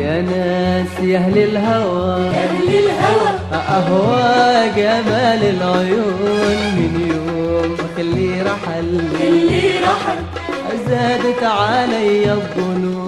يا ناس يا أهل الهوى أهل الهوى أهوى جمال العيون من يوم خلي رحل اللي رحل زادت علي الظنون